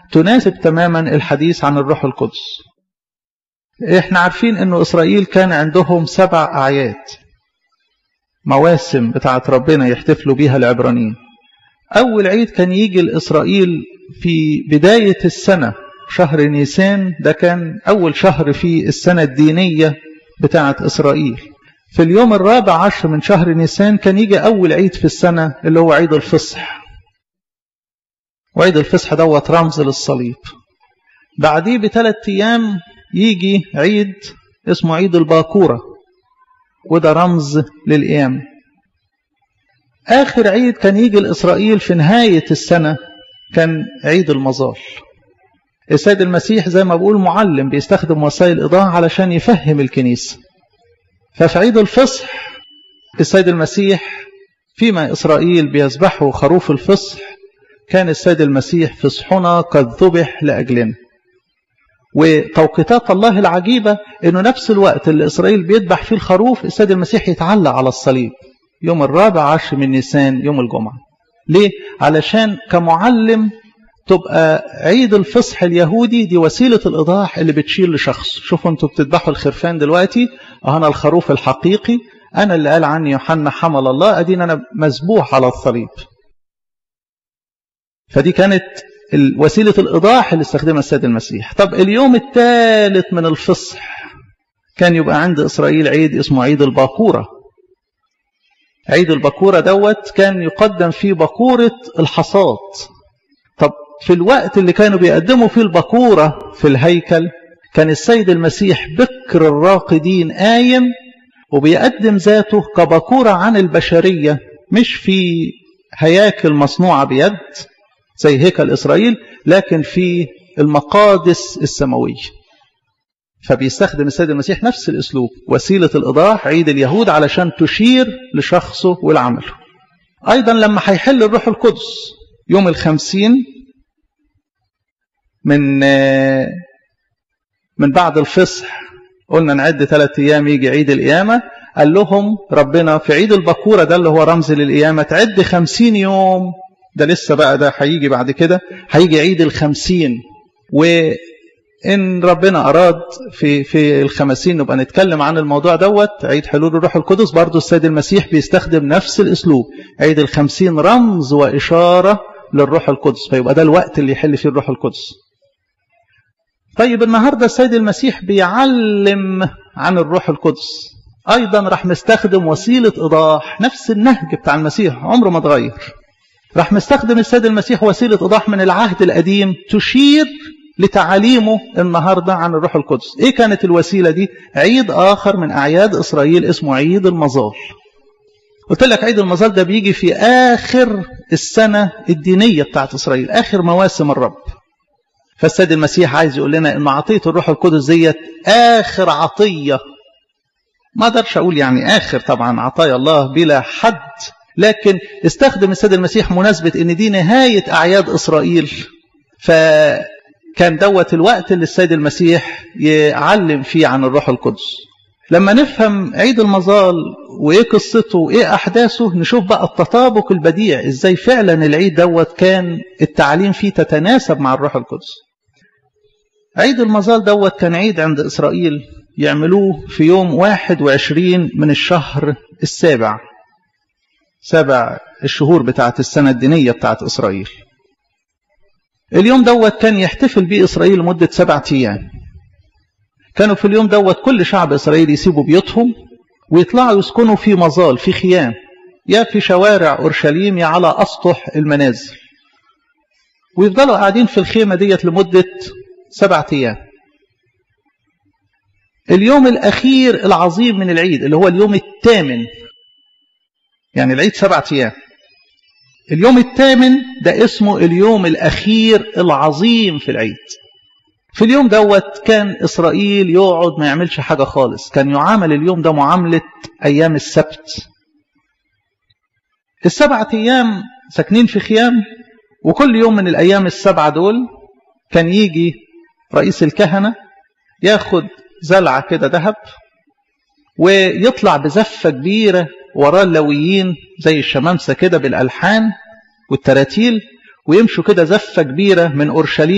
تناسب تماما الحديث عن الروح القدس احنا عارفين انه اسرائيل كان عندهم سبع اعياد مواسم بتاعت ربنا يحتفلوا بيها العبرانيين اول عيد كان يجي لاسرائيل في بداية السنة شهر نيسان ده كان اول شهر في السنة الدينية بتاعت اسرائيل في اليوم الرابع عشر من شهر نيسان كان يجي اول عيد في السنة اللي هو عيد الفصح وعيد الفصح دوت رمز للصليب بعديه بثلاث ايام يجي عيد اسمه عيد الباكورة وده رمز للقيام آخر عيد كان يجي لإسرائيل في نهاية السنة كان عيد المظال السيد المسيح زي ما بقول معلم بيستخدم وسائل إضاءة علشان يفهم الكنيسة ففي عيد الفصح السيد المسيح فيما إسرائيل بيذبحوا خروف الفصح كان السيد المسيح فصحنا قد ذبح لأجلنا وتوقيتات الله العجيبة أنه نفس الوقت اللي إسرائيل بيذبح فيه الخروف السيد المسيح يتعلق على الصليب يوم الرابع عشر من نيسان يوم الجمعة ليه؟ علشان كمعلم تبقى عيد الفصح اليهودي دي وسيلة الإيضاح اللي بتشير لشخص شوفوا انتوا بتذبحوا الخرفان دلوقتي أنا الخروف الحقيقي أنا اللي قال عني يوحنا حمل الله أدين أنا مذبوح على الصليب فدي كانت وسيلة الإيضاح اللي استخدمها السيد المسيح طب اليوم الثالث من الفصح كان يبقى عند إسرائيل عيد اسمه عيد الباكورة عيد الباكورة دوت كان يقدم فيه باكورة الحصاد طب في الوقت اللي كانوا بيقدموا فيه الباكورة في الهيكل كان السيد المسيح بكر الراقدين قايم وبيقدم ذاته كباكورة عن البشرية مش في هياكل مصنوعة بيد زي هيكل إسرائيل لكن في المقادس السماوية فبيستخدم السيد المسيح نفس الأسلوب وسيلة الإيضاح عيد اليهود علشان تشير لشخصه ولعمله أيضا لما هيحل الروح القدس يوم الخمسين من من بعد الفصح قلنا نعد ثلاثة أيام يجي عيد القيامة قال لهم ربنا في عيد البكورة ده اللي هو رمز للقيامة تعد خمسين يوم ده لسه بقى ده هيجي بعد كده هيجي عيد الخمسين وإن ربنا أراد في في الخمسين نبقى نتكلم عن الموضوع دوت عيد حلول الروح القدس برضو السيد المسيح بيستخدم نفس الأسلوب عيد الخمسين رمز وإشارة للروح القدس فيبقى ده الوقت اللي يحل فيه الروح القدس طيب النهاردة السيد المسيح بيعلم عن الروح القدس أيضا راح مستخدم وسيلة إيضاح نفس النهج بتاع المسيح عمره ما اتغير راح مستخدم السيد المسيح وسيلة إيضاح من العهد القديم تشير لتعاليمه النهاردة عن الروح القدس إيه كانت الوسيلة دي عيد آخر من أعياد إسرائيل اسمه عيد المظال قلت لك عيد المظال ده بيجي في آخر السنة الدينية بتاعت إسرائيل آخر مواسم الرب فالسيد المسيح عايز يقول لنا ان عطيه الروح القدس ديت اخر عطيه ما اقدرش اقول يعني اخر طبعا عطايا الله بلا حد لكن استخدم السيد المسيح مناسبه ان دي نهايه اعياد اسرائيل فكان دوت الوقت اللي السيد المسيح يعلم فيه عن الروح القدس لما نفهم عيد المظال وايه قصته وايه احداثه نشوف بقى التطابق البديع ازاي فعلا العيد دوت كان التعليم فيه تتناسب مع الروح القدس عيد المظال دوت كان عيد عند إسرائيل يعملوه في يوم 21 من الشهر السابع سبع الشهور بتاعت السنة الدينية بتاعت إسرائيل اليوم دوت كان يحتفل به إسرائيل لمدة سبعة أيام كانوا في اليوم دوت كل شعب إسرائيل يسيبوا بيوتهم ويطلعوا يسكنوا في مظال في خيام يا في شوارع أورشليم يا على أسطح المنازل ويفضلوا قاعدين في الخيمة ديت لمدة سبعة أيام اليوم الأخير العظيم من العيد اللي هو اليوم الثامن يعني العيد سبعة أيام اليوم الثامن ده اسمه اليوم الأخير العظيم في العيد في اليوم دوت كان إسرائيل يقعد ما يعملش حاجة خالص كان يعامل اليوم ده معاملة أيام السبت السبعة أيام ساكنين في خيام وكل يوم من الأيام السبعة دول كان يجي رئيس الكهنة ياخد زلعة كده ذهب ويطلع بزفة كبيرة وراه اللويين زي الشمامسة كده بالألحان والتراتيل ويمشوا كده زفة كبيرة من أورشليم